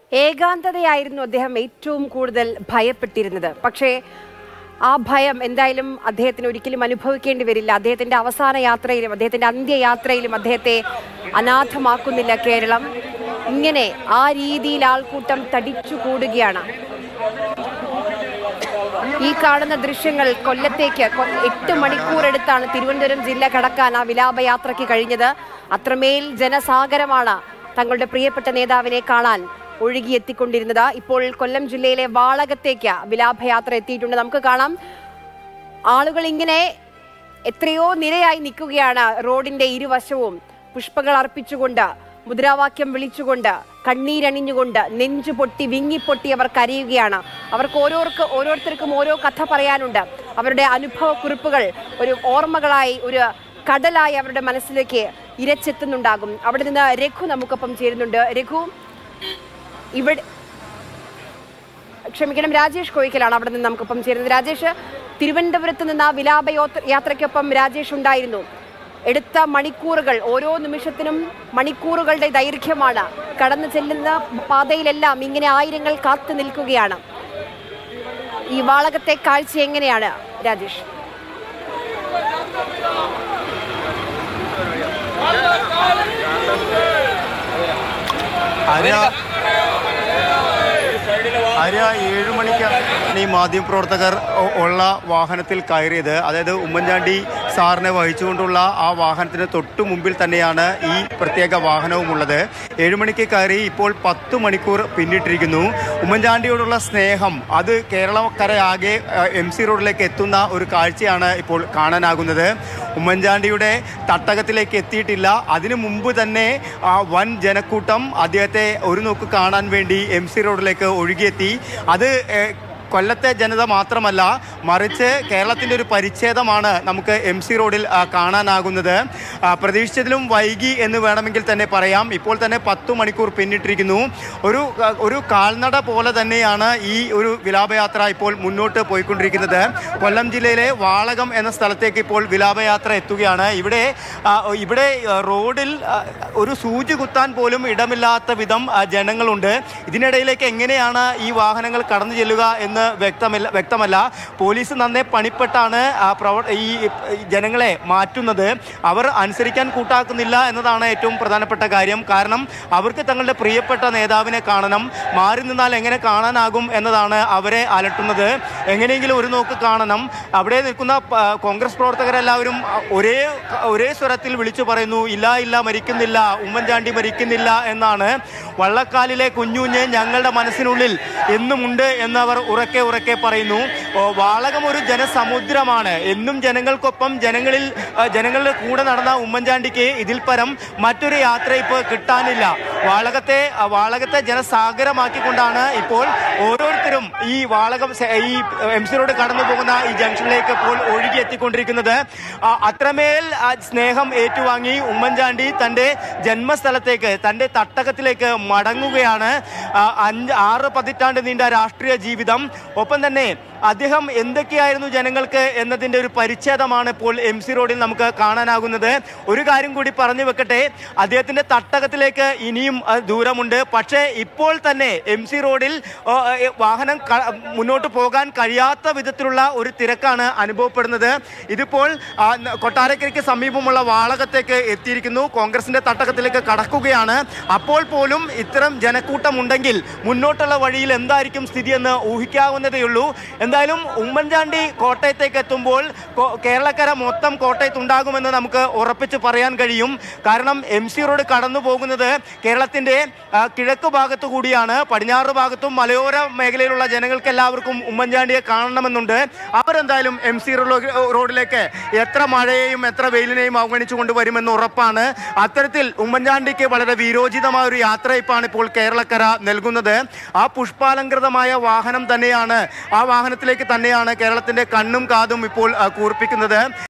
ഏകാന്തതയായിരുന്നു അദ്ദേഹം ഏറ്റവും കൂടുതൽ ഭയപ്പെട്ടിരുന്നത് പക്ഷേ ആ ഭയം എന്തായാലും അദ്ദേഹത്തിന് ഒരിക്കലും അനുഭവിക്കേണ്ടി വരില്ല അദ്ദേഹത്തിന്റെ അവസാന യാത്രയിലും അദ്ദേഹത്തിന്റെ അന്ത്യയാത്രയിലും അദ്ദേഹത്തെ അനാഥമാക്കുന്നില്ല കേരളം ഇങ്ങനെ ആ രീതിയിൽ ആൾക്കൂട്ടം തടിച്ചു കൂടുകയാണ് ഈ കാണുന്ന ദൃശ്യങ്ങൾ കൊല്ലത്തേക്ക് കൊ- എട്ട് മണിക്കൂർ എടുത്താണ് തിരുവനന്തപുരം ജില്ല കടക്കാൻ ആ വിലാപയാത്രയ്ക്ക് കഴിഞ്ഞത് അത്രമേൽ ജനസാഗരമാണ് തങ്ങളുടെ പ്രിയപ്പെട്ട നേതാവിനെ കാണാൻ ഒഴുകിയെത്തിക്കൊണ്ടിരുന്നത് ഇപ്പോൾ കൊല്ലം ജില്ലയിലെ വാളകത്തേക്ക് വിലാപയാത്ര എത്തിയിട്ടുണ്ട് നമുക്ക് കാണാം ആളുകൾ ഇങ്ങനെ എത്രയോ നിരയായി നിൽക്കുകയാണ് റോഡിന്റെ ഇരുവശവും പുഷ്പങ്ങൾ അർപ്പിച്ചുകൊണ്ട് മുദ്രാവാക്യം വിളിച്ചുകൊണ്ട് കണ്ണീരണിഞ്ഞുകൊണ്ട് നെഞ്ചു പൊട്ടി വിങ്ങിപ്പൊട്ടി അവർ കരയുകയാണ് അവർക്ക് ഓരോർക്ക് ഓരോരുത്തർക്കും ഓരോ കഥ പറയാനുണ്ട് അവരുടെ അനുഭവ കുറിപ്പുകൾ ഒരു ഓർമ്മകളായി ഒരു കടലായി അവരുടെ മനസ്സിലേക്ക് ഇരച്ചെത്തുന്നുണ്ടാകും അവിടെ നിന്ന് രഘു നമുക്കൊപ്പം ചേരുന്നുണ്ട് രഘു ഇവിടെ ക്ഷമിക്കണം രാജേഷ് കോയിക്കലാണ് അവിടെ നിന്ന് നമുക്കൊപ്പം ചേരുന്നത് രാജേഷ് തിരുവനന്തപുരത്ത് നിന്ന് ആ വിലാപ യോത്ര- യാത്രയ്ക്കൊപ്പം രാജേഷ് ഉണ്ടായിരുന്നു എടുത്ത മണിക്കൂറുകൾ ഓരോ നിമിഷത്തിനും മണിക്കൂറുകളുടെ ദൈർഘ്യമാണ് കടന്നു ചെല്ലുന്ന പാതയിലെല്ലാം ഇങ്ങനെ ആയിരങ്ങൾ കാത്തു നിൽക്കുകയാണ് ഈ വാളകത്തെ കാഴ്ച എങ്ങനെയാണ് രാജേഷ് ആര്യ ആര്യ ഏഴു മണിക്കാണ് ഈ മാധ്യമപ്രവർത്തകർ ഒ- ഉള്ള വാഹനത്തിൽ കയറിയത് അതായത് ഉമ്മൻചാണ്ടി സാറിനെ വഹിച്ചുകൊണ്ടുള്ള ആ വാഹനത്തിന് തൊട്ടു മുമ്പിൽ തന്നെയാണ് ഈ പ്രത്യേക വാഹനവും ഉള്ളത് ഏഴു മണിക്ക് കയറി ഇപ്പോൾ പത്ത് മണിക്കൂർ പിന്നിട്ടിരിക്കുന്നു ഉമ്മൻചാണ്ടിയോടുള്ള സ്നേഹം അത് കേരളക്കരയാകെ എം സി റോഡിലേക്ക് എത്തുന്ന ഒരു കാഴ്ചയാണ് ഇപ്പോൾ കാണാനാകുന്നത് ഉമ്മൻചാണ്ടിയുടെ തട്ടകത്തിലേക്ക് എത്തിയിട്ടില്ല അതിനു മുമ്പ് തന്നെ ആ വൻ ജനക്കൂട്ടം അദ്ദേഹത്തെ ഒരു നോക്ക് കാണാൻ വേണ്ടി എം സി റോഡിലേക്ക് ഒഴുകിയെത്തി അത് ഏഹ്, കൊല്ലത്തെ ജനത മാത്രമല്ല മറിച്ച് കേരളത്തിൻ്റെ ഒരു പരിച്ഛേദമാണ് നമുക്ക് എം സി റോഡിൽ ആ, കാണാനാകുന്നത് ആ, പ്രതീക്ഷിച്ചതിലും വൈകി എന്ന് വേണമെങ്കിൽ തന്നെ പറയാം ഇപ്പോൾ തന്നെ പത്തു മണിക്കൂർ പിന്നിട്ടിരിക്കുന്നു ഒരു ആ, ഒരു കാൽനട പോലെ തന്നെയാണ് ഈ ഒരു വിലാപയാത്ര ഇപ്പോൾ മുന്നോട്ട് പോയിക്കൊണ്ടിരിക്കുന്നത് കൊല്ലം ജില്ലയിലെ വാളകം എന്ന സ്ഥലത്തേക്ക് ഇപ്പോൾ വിലാപയാത്ര എത്തുകയാണ് ഇവിടെ ആ, ഇവിടെ ആ, റോഡിൽ ആ, ഒരു സൂചി കുത്താൻ പോലും ഇടമില്ലാത്ത വിധം ആ, ജനങ്ങളുണ്ട് ഇതിനിടയിലേക്ക് എങ്ങനെയാണ് ഈ വാഹനങ്ങൾ കടന്നു ചെല്ലുക എന്ന് വ്യക്തമല്ല വ്യക്തമല്ല പോലീസ് നന്നേ പണിപ്പെട്ടാണ് ആ പ്രവ ഈ ഈ ജനങ്ങളെ മാറ്റുന്നത് അവർ അനുസരിക്കാൻ കൂട്ടാക്കുന്നില്ല എന്നതാണ് ഏറ്റവും പ്രധാനപ്പെട്ട കാര്യം കാരണം അവർക്ക് തങ്ങളുടെ പ്രിയപ്പെട്ട നേതാവിനെ കാണണം മാറി നിന്നാൽ എങ്ങനെ കാണാനാകും എന്നതാണ് അവരെ അലട്ടുന്നത് എങ്ങനെയെങ്കിലും ഒരു നോക്ക് കാണണം അവിടെ നിൽക്കുന്ന പ- കോൺഗ്രസ് പ്രവർത്തകരെല്ലാവരും അ, ഒരേ ഒരേ സ്വരത്തിൽ വിളിച്ചു പറയുന്നു ഇല്ല ഇല്ല മരിക്കുന്നില്ല ഉമ്മൻചാണ്ടി മരിക്കുന്നില്ല എന്നാണ് വള്ളക്കാലിലെ കുഞ്ഞുഞ്ഞ് ഞങ്ങളുടെ മനസ്സിനുള്ളിൽ എന്നുമുണ്ട് എന്നവർ ഉറക്കെ ഉറക്കെ പറയുന്നു ഓ, വാളകം ഒരു ജനസമുദ്രമാണ് എന്നും ജനങ്ങൾക്കൊപ്പം ജനങ്ങളിൽ ആ, ജനങ്ങളുടെ കൂടെ നടന്ന ഉമ്മൻചാണ്ടിക്ക് ഇതിൽ പരം മറ്റൊരു യാത്ര ഇപ്പോൾ കിട്ടാനില്ല വാളകത്തെ ആ, വാളകത്തെ ജനസാഗരമാക്കിക്കൊണ്ടാണ് ഇപ്പോൾ ഓരോരുത്തരും ഈ വാളകം സെ- ഈ എം സി റോഡ് കടന്നു പോകുന്ന ഈ ജംഗ്ഷനിലേക്ക് ഇപ്പോൾ ഒഴുകി എത്തിക്കൊണ്ടിരിക്കുന്നത് ആ, അത്രമേൽ ആ, സ്നേഹം ഏറ്റുവാങ്ങി ഉമ്മൻചാണ്ടി തന്റെ ജന്മസ്ഥലത്തേക്ക് തന്റെ തട്ടകത്തിലേക്ക് മടങ്ങുകയാണ് ആ, അഞ്ച് ആറ് പതിറ്റാണ്ട് നീണ്ട രാഷ്ട്രീയ ജീവിതം ഒപ്പം തന്നെ അദ്ദേഹം എന്തൊക്കെയായിരുന്നു ജനങ്ങൾക്ക് എന്നതിന്റെ ഒരു പരിച്ഛേദമാണ് ഇപ്പോൾ എം സി റോഡിൽ നമുക്ക് കാണാനാകുന്നത് ഒരു കാര്യം കൂടി പറഞ്ഞു വെക്കട്ടെ അദ്ദേഹത്തിന്റെ തട്ടകത്തിലേക്ക് ഇനിയും ആ, ദൂരമുണ്ട് പക്ഷേ ഇപ്പോൾ തന്നെ എം സി റോഡിൽ ആ, ഏ, വാഹനം ക- മുന്നോട്ട് പോകാൻ കഴിയാത്ത വിധത്തിലുള്ള ഒരു തിരക്കാണ് അനുഭവപ്പെടുന്നത് ഇതിപ്പോൾ ആ, ന- കൊട്ടാരക്കരയ്ക്ക് സമീപമുള്ള വാളകത്തേക്ക് എത്തിയിരിക്കുന്നു കോൺഗ്രസിന്റെ തട്ടകത്തിലേക്ക് കടക്കുകയാണ് അപ്പോൾ പോലും ഇത്തരം ജനക്കൂട്ടം ഉണ്ടെങ്കിൽ മുന്നോട്ടുള്ള വഴിയിൽ എന്തായിരിക്കും സ്ഥിതിയെന്ന് ഊഹിക്കാവുന്നതേയുള്ളൂ എന്തായാലും ഉമ്മൻചാണ്ടി കോട്ടയത്തേക്ക് എത്തുമ്പോൾ കോ- കേരളക്കര മൊത്തം കോട്ടയത്തുണ്ടാകുമെന്ന് നമുക്ക് ഉറപ്പിച്ച് പറയാൻ കഴിയും കാരണം എം സി റോഡ് കടന്നു പോകുന്നത് കേരളത്തിന്റെ ആ, കിഴക്ക് ഭാഗത്തു കൂടിയാണ് പടിഞ്ഞാറ് ഭാഗത്തും മലയോര മേഖലയിലുള്ള ജനങ്ങൾക്ക് എല്ലാവർക്കും ഉമ്മൻചാണ്ടിയെ കാണണമെന്നുണ്ട് അവരെന്തായാലും എം സി റോഡിലേക്ക് എത്ര മഴയെയും എത്ര വെയിലിനെയും അവഗണിച്ചു കൊണ്ടുവരുമെന്ന് ഉറപ്പാണ് അത്തരത്തിൽ ഉമ്മൻചാണ്ടിക്ക് വളരെ വീരോചിതമായ ഒരു യാത്രയപ്പാണ് ഇപ്പോൾ കേരളക്കര നൽകുന്നത് ആ പുഷ്പാലങ്കൃതമായ വാഹനം തന്നെയാണ് ആ വാഹനത്തിലേക്ക് തന്നെയാണ് കേരളത്തിന്റെ കണ്ണും കാതും ഇപ്പോൾ ആ, കൂർപ്പിക്കുന്നത്